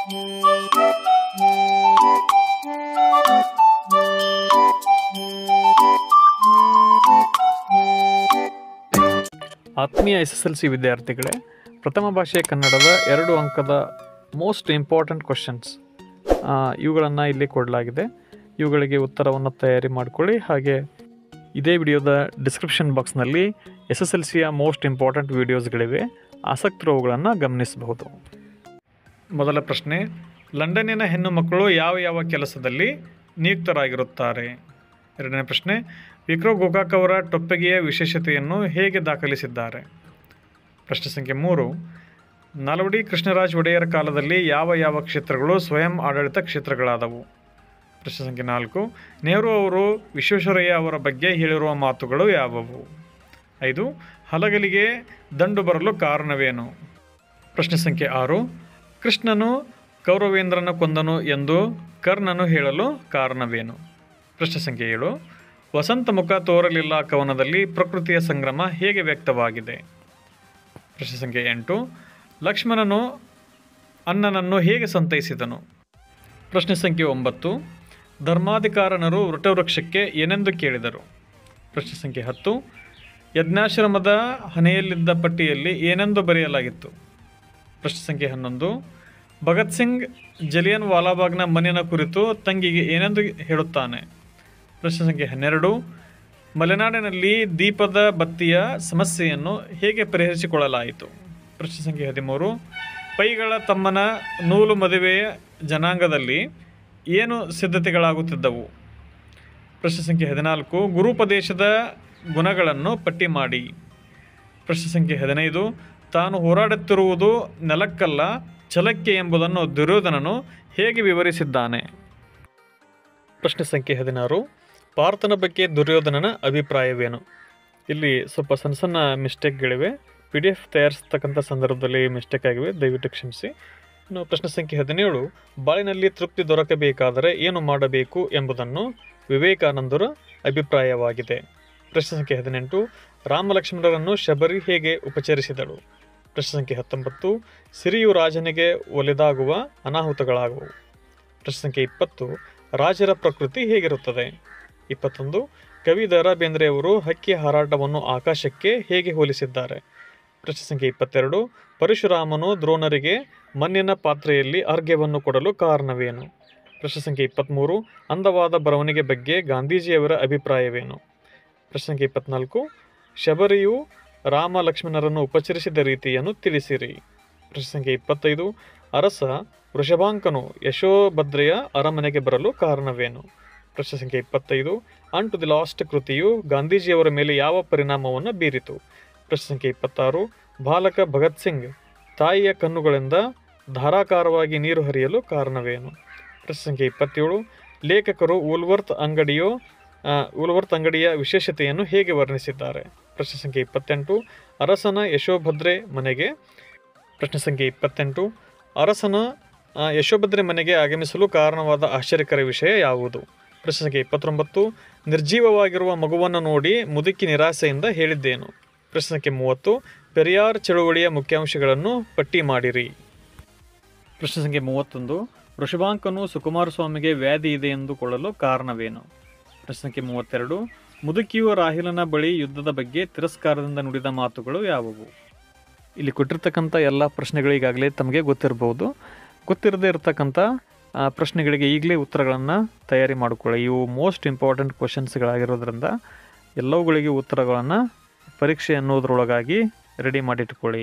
ಆತ್ಮೀಯ S S L C ವಿದ್ಯಾರ್ಥಿಗಳೇ ಪ್ರಥಮ ಭಾಷೆ ಕನ್ನಡದ ಎರಡು ಅಂಕದ ಮೋಸ್ಟ್ ಇಂಪಾರ್ಟೆಂಟ್ ಕ್ವಶನ್ಸ್ ಇವುಗಳನ್ನು ಇಲ್ಲಿ ಕೊಡಲಾಗಿದೆ ಇವುಗಳಿಗೆ ಉತ್ತರವನ್ನು ತಯಾರಿ ಮಾಡಿಕೊಳ್ಳಿ ಹಾಗೆ ಇದೇ ವಿಡಿಯೋದ ಡಿಸ್ಕ್ರಿಪ್ಷನ್ ಬಾಕ್ಸ್ನಲ್ಲಿ ಎಸ್ ಎಸ್ ಎಲ್ ಸಿಯ ಮೋಸ್ಟ್ ಇಂಪಾರ್ಟೆಂಟ್ ವೀಡಿಯೋಸ್ಗಳಿವೆ ಆಸಕ್ತರವುಗಳನ್ನು ಗಮನಿಸಬಹುದು ಮೊದಲ ಪ್ರಶ್ನೆ ಲಂಡನ್ನಿನ ಹೆಣ್ಣು ಮಕ್ಕಳು ಯಾವ ಯಾವ ಕೆಲಸದಲ್ಲಿ ನಿಯುಕ್ತರಾಗಿರುತ್ತಾರೆ ಎರಡನೇ ಪ್ರಶ್ನೆ ವಿಕ್ರೋ ಗೋಕಾಕ್ ಅವರ ಟೊಪ್ಪೆಗೆಯ ವಿಶೇಷತೆಯನ್ನು ಹೇಗೆ ದಾಖಲಿಸಿದ್ದಾರೆ ಪ್ರಶ್ನೆ ಸಂಖ್ಯೆ ಮೂರು ನಾಲ್ವಡಿ ಕೃಷ್ಣರಾಜ್ ಒಡೆಯರ ಕಾಲದಲ್ಲಿ ಯಾವ ಯಾವ ಕ್ಷೇತ್ರಗಳು ಸ್ವಯಂ ಆಡಳಿತ ಕ್ಷೇತ್ರಗಳಾದವು ಪ್ರಶ್ನೆ ಸಂಖ್ಯೆ ನಾಲ್ಕು ನೆಹರು ಅವರು ವಿಶ್ವೇಶ್ವರಯ್ಯ ಅವರ ಬಗ್ಗೆ ಹೇಳಿರುವ ಮಾತುಗಳು ಯಾವುವು ಐದು ಹಲಗಲಿಗೆ ದಂಡು ಬರಲು ಕಾರಣವೇನು ಪ್ರಶ್ನೆ ಸಂಖ್ಯೆ ಆರು ಕೃಷ್ಣನು ಕೌರವೇಂದ್ರನ ಕೊಂದನು ಎಂದು ಕರ್ಣನು ಹೇಳಲು ಕಾರಣವೇನು ಪ್ರಶ್ನೆ ಸಂಖ್ಯೆ ಏಳು ವಸಂತ ಮುಖ ತೋರಲಿಲ್ಲ ಕವನದಲ್ಲಿ ಪ್ರಕೃತಿಯ ಸಂಗ್ರಮ ಹೇಗೆ ವ್ಯಕ್ತವಾಗಿದೆ ಪ್ರಶ್ನೆ ಸಂಖ್ಯೆ ಎಂಟು ಲಕ್ಷ್ಮಣನು ಅನ್ನನನ್ನು ಹೇಗೆ ಸಂತೈಸಿದನು ಪ್ರಶ್ನೆ ಸಂಖ್ಯೆ ಒಂಬತ್ತು ಧರ್ಮಾಧಿಕಾರನರು ವೃಟವೃಕ್ಷಕ್ಕೆ ಏನೆಂದು ಕೇಳಿದರು ಪ್ರಶ್ನೆ ಸಂಖ್ಯೆ ಹತ್ತು ಯಜ್ಞಾಶ್ರಮದ ಹನೆಯಲ್ಲಿದ್ದ ಪಟ್ಟಿಯಲ್ಲಿ ಏನೆಂದು ಬರೆಯಲಾಗಿತ್ತು ಪ್ರಶ್ನೆ ಸಂಖ್ಯೆ ಹನ್ನೊಂದು ಭಗತ್ ಸಿಂಗ್ ಜಲಿಯನ್ ವಾಲಾಬಾಗ್ನ ಮನೆಯ ಕುರಿತು ತಂಗಿಗೆ ಏನೆಂದು ಹೇಳುತ್ತಾನೆ ಪ್ರಶ್ನೆ ಸಂಖ್ಯೆ ಹನ್ನೆರಡು ಮಲೆನಾಡಿನಲ್ಲಿ ದೀಪದ ಬತ್ತಿಯ ಸಮಸ್ಯೆಯನ್ನು ಹೇಗೆ ಪರಿಹರಿಸಿಕೊಳ್ಳಲಾಯಿತು ಪ್ರಶ್ನೆ ಸಂಖ್ಯೆ ಹದಿಮೂರು ಪೈಗಳ ತಮ್ಮನ ನೂಲು ಮದುವೆಯ ಜನಾಂಗದಲ್ಲಿ ಏನು ಸಿದ್ಧತೆಗಳಾಗುತ್ತಿದ್ದವು ಪ್ರಶ್ನೆ ಸಂಖ್ಯೆ ಹದಿನಾಲ್ಕು ಗುರುಪದೇಶದ ಗುಣಗಳನ್ನು ಪಟ್ಟಿ ಮಾಡಿ ಪ್ರಶ್ನೆ ಸಂಖ್ಯೆ ಹದಿನೈದು ತಾನು ಹೋರಾಡುತ್ತಿರುವುದು ನೆಲಕ್ಕಲ್ಲ ಛಲಕ್ಕೆ ಎಂಬುದನ್ನು ದುರ್ಯೋಧನನು ಹೇಗೆ ವಿವರಿಸಿದ್ದಾನೆ ಪ್ರಶ್ನೆ ಸಂಖ್ಯೆ ಹದಿನಾರು ಪಾರ್ಥನ ಬಗ್ಗೆ ದುರ್ಯೋಧನನ ಅಭಿಪ್ರಾಯವೇನು ಇಲ್ಲಿ ಸ್ವಲ್ಪ ಸಣ್ಣ ಸಣ್ಣ ಮಿಸ್ಟೇಕ್ಗಳಿವೆ ಪಿ ಡಿ ಎಫ್ ತಯಾರಿಸ್ತಕ್ಕಂಥ ಸಂದರ್ಭದಲ್ಲಿ ಮಿಸ್ಟೇಕ್ ಆಗಿವೆ ದಯವಿಟ್ಟು ಕ್ಷಮಿಸಿ ಇನ್ನು ಪ್ರಶ್ನೆ ಸಂಖ್ಯೆ ಹದಿನೇಳು ಬಾಳಿನಲ್ಲಿ ತೃಪ್ತಿ ದೊರಕಬೇಕಾದರೆ ಏನು ಮಾಡಬೇಕು ಎಂಬುದನ್ನು ವಿವೇಕಾನಂದರ ಅಭಿಪ್ರಾಯವಾಗಿದೆ ಪ್ರಶ್ನೆ ಸಂಖ್ಯೆ ಹದಿನೆಂಟು ರಾಮಲಕ್ಷ್ಮಣರನ್ನು ಶಬರಿ ಹೇಗೆ ಉಪಚರಿಸಿದಳು ಪ್ರಶ್ನೆ ಸಂಖ್ಯೆ ಹತ್ತೊಂಬತ್ತು ಸಿರಿಯು ರಾಜನಿಗೆ ಒಲಿದಾಗುವ ಅನಾಹುತಗಳಾಗುವು ಪ್ರಶ್ನೆ ಸಂಖ್ಯೆ ಇಪ್ಪತ್ತು ರಾಜರ ಪ್ರಕೃತಿ ಹೇಗಿರುತ್ತದೆ ಇಪ್ಪತ್ತೊಂದು ಕವಿ ದ ರಾ ಬೇಂದ್ರೆಯವರು ಹಕ್ಕಿ ಹಾರಾಟವನ್ನು ಆಕಾಶಕ್ಕೆ ಹೇಗೆ ಹೋಲಿಸಿದ್ದಾರೆ ಪ್ರಶ್ನೆ ಸಂಖ್ಯೆ ಇಪ್ಪತ್ತೆರಡು ಪರಶುರಾಮನು ದ್ರೋಣರಿಗೆ ಮಣ್ಣಿನ ಪಾತ್ರೆಯಲ್ಲಿ ಅರ್ಘ್ಯವನ್ನು ಕೊಡಲು ಕಾರಣವೇನು ಪ್ರಶ್ನೆ ಸಂಖ್ಯೆ ಇಪ್ಪತ್ತ್ಮೂರು ಅಂದವಾದ ಬರವಣಿಗೆ ಬಗ್ಗೆ ಗಾಂಧೀಜಿಯವರ ಅಭಿಪ್ರಾಯವೇನು ಪ್ರಶ್ನೆ ಸಂಖ್ಯೆ ಇಪ್ಪತ್ನಾಲ್ಕು ಶಬರಿಯು ರಾಮ ಲಕ್ಷ್ಮಣರನ್ನು ಉಪಚರಿಸಿದ ರೀತಿಯನ್ನು ತಿಳಿಸಿರಿ ಪ್ರಶ್ನೆ ಸಂಖ್ಯೆ ಇಪ್ಪತ್ತೈದು ಅರಸ ವೃಷಭಾಂಕನು ಯಶೋಭದ್ರೆಯ ಅರಮನೆಗೆ ಬರಲು ಕಾರಣವೇನು ಪ್ರಶ್ನೆ ಸಂಖ್ಯೆ ಇಪ್ಪತ್ತೈದು ಅನ್ ಟು ದಿ ಲಾಸ್ಟ್ ಕೃತಿಯು ಗಾಂಧೀಜಿಯವರ ಮೇಲೆ ಯಾವ ಪರಿಣಾಮವನ್ನು ಬೀರಿತು ಪ್ರಶ್ನೆ ಸಂಖ್ಯೆ ಇಪ್ಪತ್ತಾರು ಬಾಲಕ ಭಗತ್ ಸಿಂಗ್ ತಾಯಿಯ ಕಣ್ಣುಗಳಿಂದ ಧಾರಾಕಾರವಾಗಿ ನೀರು ಹರಿಯಲು ಕಾರಣವೇನು ಪ್ರಶ್ನೆ ಸಂಖ್ಯೆ ಇಪ್ಪತ್ತೇಳು ಲೇಖಕರು ಉಲ್ವರ್ತ್ ಅಂಗಡಿಯೋ ಆ, ಉಲ್ವರ್ತ್ ಅಂಗಡಿಯ ವಿಶೇಷತೆಯನ್ನು ಹೇಗೆ ವರ್ಣಿಸಿದ್ದಾರೆ ಪ್ರಶ್ನೆ ಸಂಖ್ಯೆ ಇಪ್ಪತ್ತೆಂಟು ಅರಸನ ಯಶೋಭದ್ರೆ ಮನೆಗೆ ಪ್ರಶ್ನೆ ಸಂಖ್ಯೆ ಇಪ್ಪತ್ತೆಂಟು ಅರಸನ ಆ, ಯಶೋಭದ್ರೆ ಮನೆಗೆ ಆಗಮಿಸಲು ಕಾರಣವಾದ ಆಶ್ಚರ್ಯಕರ ವಿಷಯ ಯಾವುದು ಪ್ರಶ್ನೆ ಸಂಖ್ಯೆ ಇಪ್ಪತ್ತೊಂಬತ್ತು ನಿರ್ಜೀವವಾಗಿರುವ ಮಗುವನ್ನು ನೋಡಿ ಮುದುಕಿ ನಿರಾಸೆಯಿಂದ ಹೇಳಿದ್ದೇನು ಪ್ರಶ್ನೆ ಸಂಖ್ಯೆ ಮೂವತ್ತು ಪೆರಿಯಾರ್ ಚಳುವಳಿಯ ಮುಖ್ಯಾಂಶಗಳನ್ನು ಪಟ್ಟಿ ಮಾಡಿರಿ ಪ್ರಶ್ನೆ ಸಂಖ್ಯೆ ಮೂವತ್ತೊಂದು ವೃಷಭಾಂಕನು ಸುಕುಮಾರ ಸ್ವಾಮಿಗೆ ವ್ಯಾಧಿ ಇದೆ ಎಂದುಕೊಳ್ಳಲು ಕಾರಣವೇನು ಪ್ರಶ್ನೆ ಸಂಖ್ಯೆ ಮೂವತ್ತೆರಡು ಮುದುಕಿಯು ರಾಹಿಲನ ಬಳಿ ಯುದ್ಧದ ಬಗ್ಗೆ ತಿರಸ್ಕಾರದಿಂದ ನುಡಿದ ಮಾತುಗಳು ಯಾವುವು ಇಲ್ಲಿ ಕೊಟ್ಟಿರ್ತಕ್ಕಂಥ ಎಲ್ಲ ಪ್ರಶ್ನೆಗಳಿಗಾಗಲೇ ತಮಗೆ ಗೊತ್ತಿರಬಹುದು ಗೊತ್ತಿರದೇ ಇರತಕ್ಕಂಥ ಆ, ಪ್ರಶ್ನೆಗಳಿಗೆ ಈಗಲೇ ಉತ್ತರಗಳನ್ನು ತಯಾರಿ ಮಾಡಿಕೊಳ್ಳಿ ಇವು ಮೋಸ್ಟ್ ಇಂಪಾರ್ಟೆಂಟ್ ಕ್ವಶನ್ಸ್ಗಳಾಗಿರೋದ್ರಿಂದ ಎಲ್ಲವುಗಳಿಗೆ ಉತ್ತರಗಳನ್ನು ಪರೀಕ್ಷೆ ಅನ್ನೋದ್ರೊಳಗಾಗಿ ರೆಡಿ ಮಾಡಿಟ್ಕೊಳ್ಳಿ